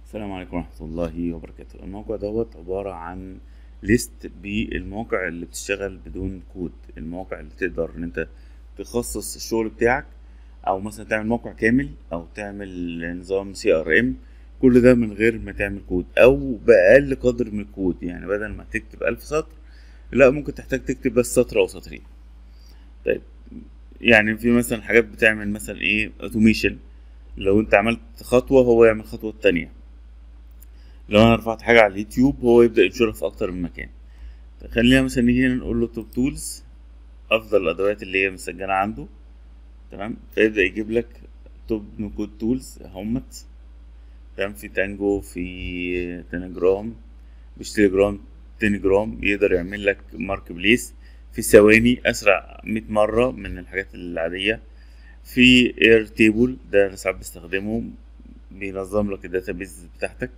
السلام عليكم ورحمة الله وبركاته الموقع دوت عبارة عن ليست بالمواقع اللي بتشتغل بدون كود المواقع اللي تقدر ان انت تخصص الشغل بتاعك او مثلا تعمل موقع كامل او تعمل نظام سي ار ام كل ده من غير ما تعمل كود او باقل قدر من الكود يعني بدل ما تكتب الف سطر لا ممكن تحتاج تكتب بس سطر او سطرين طيب يعني في مثلا حاجات بتعمل مثلا ايه اوتوميشن لو انت عملت خطوة هو يعمل خطوة التانية لو انا رفعت حاجة على اليوتيوب هو يبدأ ينشرها في اكتر من مكان خلينا مثلا نيجي هنا نقول له توب تولز افضل الادوات اللي هي مسجلة عنده تمام فيبدأ يجيب لك توب نو كود تولز همت تمام في تانجو في تليجرام مش تليجرام تليجرام يقدر يعمل لك مارك بليس في ثواني اسرع 100 مرة من الحاجات العادية في اير تيبل ده انا ساعات بستخدمه بينظم لك الداتابيز بتاعتك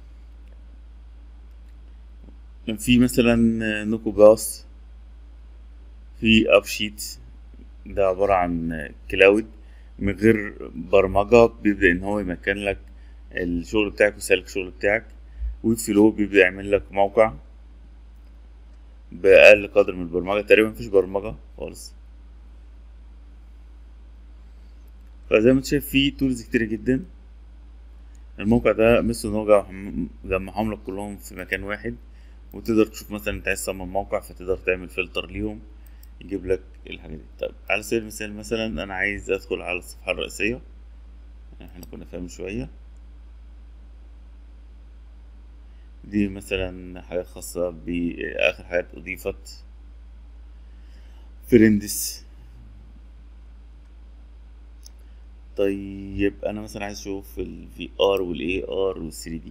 في مثلا نوكو باس في اب شيت ده عبارة عن كلاود من غير برمجة بيبدأ ان هو يمكن لك الشغل بتاعك ويسلك الشغل بتاعك وفلو بيبدأ يعمل لك موقع بأقل قدر من البرمجة تقريبا مفيش برمجة خالص فزي ما انت شايف فيه تولز كتير جدا الموقع ده مثل ان هو جمعهم لك كلهم في مكان واحد وتقدر تشوف مثلا انت عايز تصمم موقع فتقدر تعمل فلتر ليهم يجيب لك الحاجات دي طيب على سبيل المثال مثلا انا عايز ادخل على الصفحة الرئيسية احنا كنا فاهم شوية دي مثلا حاجات خاصة بآخر حاجات أضيفت فريندس طيب انا مثلا عايز اشوف ال VR وال AR وال 3D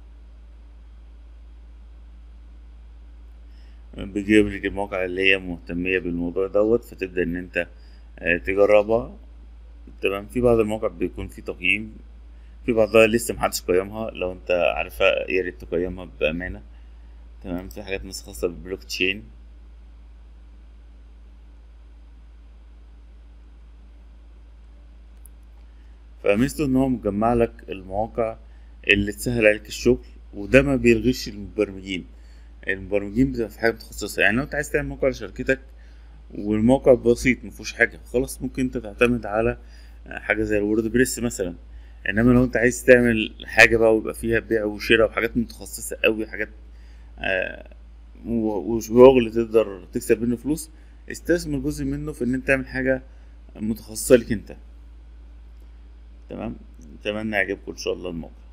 بيجيب لك المواقع اللي هي مهتمية بالموضوع دوت فتبدأ ان انت تجربها تمام في بعض المواقع بيكون في تقييم في بعضها لسه محدش قيمها لو انت عارفها يا ريت تقيمها بأمانة تمام في حاجات مثلا خاصة بالبلوك تشين فميزته ان هو مجمع لك المواقع اللي تسهل عليك الشغل وده ما بيلغيش المبرمجين المبرمجين بتبقى في حاجه متخصصه يعني لو انت عايز تعمل موقع لشركتك والموقع بسيط مفيهوش حاجه خلاص ممكن انت تعتمد على حاجه زي الورد بريس مثلا انما لو انت عايز تعمل حاجه بقى ويبقى فيها بيع وشراء وحاجات متخصصه قوي حاجات آه وشغل تقدر تكسب منه فلوس استثمر جزء منه في ان انت تعمل حاجه متخصصه لك انت تمام اتمنى يعجبكم ان شاء الله الموقع